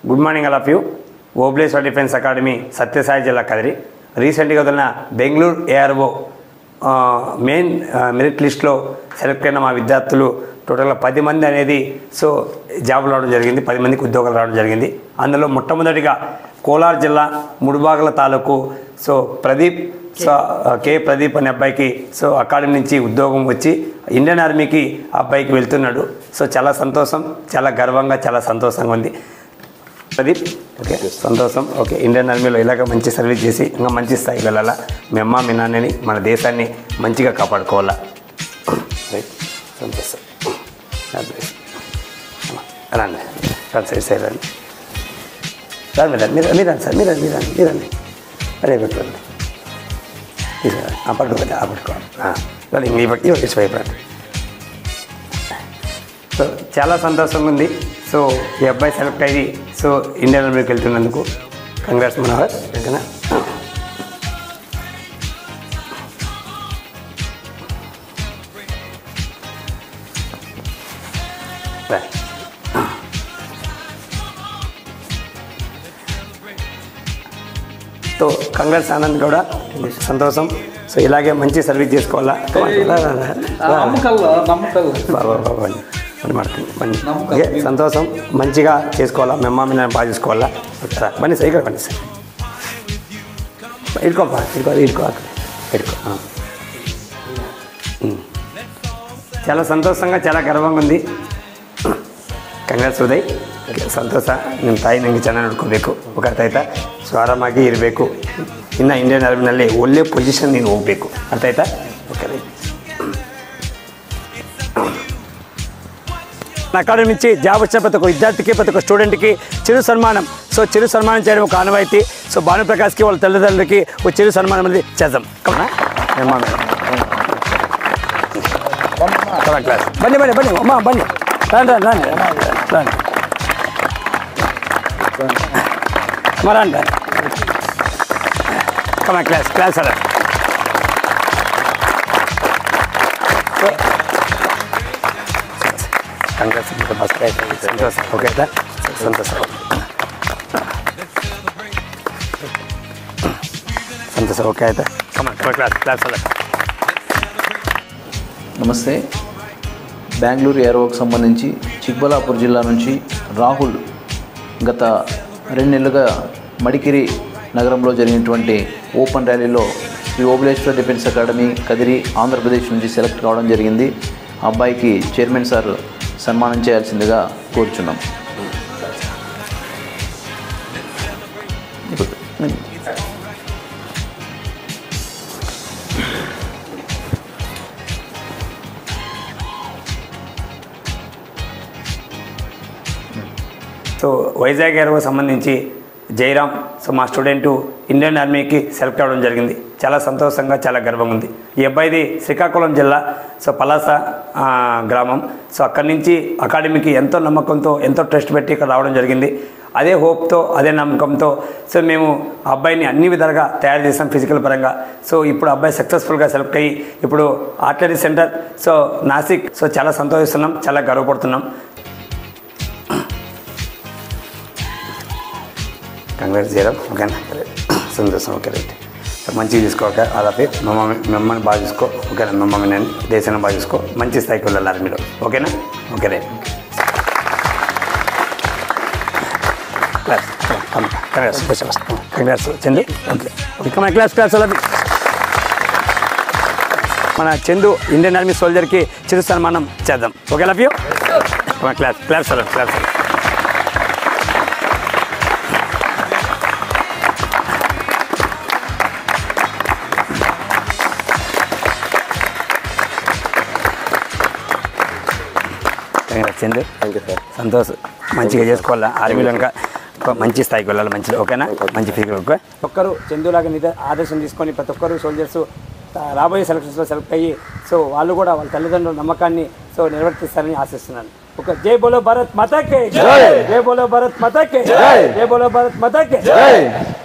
Good morning all of you Obleshwar defence academy Sathyasai జిల్లా కదిరి రీసెంట్గా వదిలిన బెంగళూరు ఏఆర్ఓ మెయిన్ మెరిట్ లిస్ట్లో సెలెక్ట్ అయిన మా విద్యార్థులు టోటల్గా పది మంది అనేది సో జాబ్ రావడం జరిగింది పది మందికి ఉద్యోగాలు రావడం జరిగింది అందులో మొట్టమొదటిగా కోలార్ జిల్లా Mudubagala taluk so Pradeep so K Pradeep అనే అబ్బాయికి సో అకాడమీ నుంచి ఉద్యోగం వచ్చి ఇండియన్ ఆర్మీకి ఆ అబ్బాయికి వెళ్తున్నాడు సో చాలా సంతోషం చాలా గర్వంగా చాలా సంతోషంగా ఉంది ప్రదీప్ ఓకే సంతోషం ఓకే ఇండియన్ ఆర్మీలో ఇలాగ మంచి సర్వీస్ చేసి ఇంకా మంచి స్థాయికి వెళ్ళాలా మీ అమ్మ మీ నాన్నని మన దేశాన్ని మంచిగా కాపాడుకోవాలా రైట్ సంతోషం God bless. అమ్మ, రండి రండి సైడ్ సైడ్ రండి రండి మీరు మీరు మీరు రండి సార్ మీరు రండి మీరు రండి మీరు రండి అరే పెట్టుకోండి తీసుకురండి ఆ పట్టుకోండి ఆ పట్టుకోండి రండి ఇంక ఇవ్వ ఇవ్వ ఇటు వైపు రండి సో చాలా సంతోషంగా ఉంది సో ఈ అబ్బాయి సెలెక్ట్ అయ్యి సో ఇండియన్ ఆర్మీకి వెళ్తున్నందుకు కంగ్రాట్స్ మనోహర్ ఓకేనా Right. సో కంగ్రాట్స్ ఆనంద్ కూడా సంతోషం సో ఇలాగే మంచి సర్వీస్ చేసుకోవాలా రా, రా, రా, రా. నమ్మకల్లా నమ్మకల్లా బాబా బాబా బన్నీ బన్నీ మాడుతుంది బన్నీ ఓకే సంతోషం మంచిగా చేసుకోవాలా మీ అమ్మ నేను బాగా చూసుకోవాలా రా, బన్నీ సార్ ఇక్కడ బన్నీ సార్ ఇడుకోపా ఇడుకో ఇడుకో అక్కడ ఇడుకో ఆ. ఉమ్. చాలా ಸಂತೋಷಂಗ చాలా ಗರ್ವಂಗ ఉంది ಕಂಗ್ರಾಟ್ಸ್ ಉದಯ್ ಸಂತೋಷ ನಿಮ್ಮ ತಾಯಿ ನನಗೆ ಚೆನ್ನಾಗಿ ನೋಡ್ಕೋಬೇಕು ఒక ಅರ್ಥ ಆಯ್ತಾ ಸೊ ಆರಾಮಾಗಿ ಇರಬೇಕು ಇನ್ನು ಇಂಡಿಯನ್ ಆರ್ಮಿನಲ್ಲಿ ಒಳ್ಳೆ ಪೊಸಿಷನ್ ನೀನು ಹೋಗಬೇಕು ಅರ್ಥ ಆಯ್ತಾ ಓಕೆ ರೈಟ್ అకాడమీ నుంచి జాబ్ వచ్చిన ప్రతి ఒక్క విద్యార్థికి ప్రతి ఒక్క స్టూడెంట్కి చిరు సన్మానం సో చిరు సన్మానం చేయడం ఒక ఆనవాయితీ సో భానుప్రకాష్కి వాళ్ళ తల్లిదండ్రులకి ఒక చిరు సన్మానం అనేది చేద్దాం కమా కమా క్లాస్ బన్నీ బన్నీ బన్నీ అమ్మా బన్నీ రండి రండి రండి రండి అమ్మా రండి రండి కమా క్లాస్ క్లాస్ అలా కంగ్రెస్ ఫస్ట్ సంతోషం ఓకే సంతోషం సంతోషం ఓకే అయితే కమా క్లాస్ క్లాస్ అలా నమస్తే బెంగళూరు ఏరోకి సంబంధించి చిక్బలాపూర్ జిల్లా నుంచి రాహుల్ గత రెండు నెలలుగా మడికిరి నగరంలో జరిగినటువంటి ఓపెన్ ర్యాలీలో శ్రీ ఓబులేశ్వర డిఫెన్స్ అకాడమీ కదిరి ఆంధ్రప్రదేశ్ నుంచి సెలెక్ట్ కావడం జరిగింది ఆ అబ్బాయికి చైర్మన్ సార్ సన్మానం చేయాల్సిందిగా కోరుచున్నాం సో వైజాగ్ ఏర్వో సంబంధించి జైరామ్ సో మా స్టూడెంట్ ఇండియన్ ఆర్మీకి సెలెక్ట్ అవ్వడం జరిగింది చాలా సంతోషంగా చాలా గర్వంగా ఉంది ఈ అబ్బాయిది శ్రీకాకుళం జిల్లా సో పలాస ఆ, గ్రామం సో అక్కడి నుంచి అకాడమీకి ఎంతో నమ్మకంతో ఎంతో ట్రస్ట్ పెట్టి ఇక్కడ రావడం జరిగింది అదే హోప్తో అదే నమ్మకంతో సో మేము ఆ అబ్బాయిని అన్ని విధాలుగా తయారు చేసాం ఫిజికల్ పరంగా సో ఇప్పుడు అబ్బాయి సక్సెస్ఫుల్గా సెలెక్ట్ అయ్యి ఇప్పుడు artillery centre so Nashik so చాలా సంతోషిస్తున్నాం చాలా గర్వపడుతున్నాం కంగ్రాట్స్ చేయడం ఓకేనా సంతోషం ఓకే రైట్ సో మంచిగా చూసుకోక అలాపి మా మమ్మీ మీ అమ్మని బాగా చూసుకో ఓకేనా మా మమ్మీ నేను దేశాన్ని బాగా చూసుకో మంచి స్థాయికి వెళ్ళాలి మీరు ఓకేనా okay right class congrats congrats Chandu okay okay మన క్లాస్ క్లాస్ అలాపి మన చందు ఇండియన్ ఆర్మీ సోల్జర్కి చిరు సన్మానం చేద్దాం ఓకే లవ్ యూ మన క్లాస్ క్లాస్ అలా class Chandu thank you sir సంతోష్ మంచిగా చేసుకోవాలా ఆర్మీలో ఇంకా ఒక మంచి స్థాయికి వెళ్ళాలి మంచిది ఓకేనా మంచి ఫిగర్ ఓకే ఒక్కరు చందులాగా నిద ఆదర్శం తీసుకొని ప్రతి ఒక్కరు సోల్జర్స్ రాబోయే సెలక్షన్స్లో సెలెక్ట్ అయ్యి సో వాళ్ళు కూడా వాళ్ళ తల్లిదండ్రుల నమ్మకాన్ని సో నిర్వర్తిస్తారని ఆశిస్తున్నాను ఒక జై బోలో భారత్ మాతాకే జై బోలో భారత్ మాతాకే జై బోలో భారత్ మాతాకే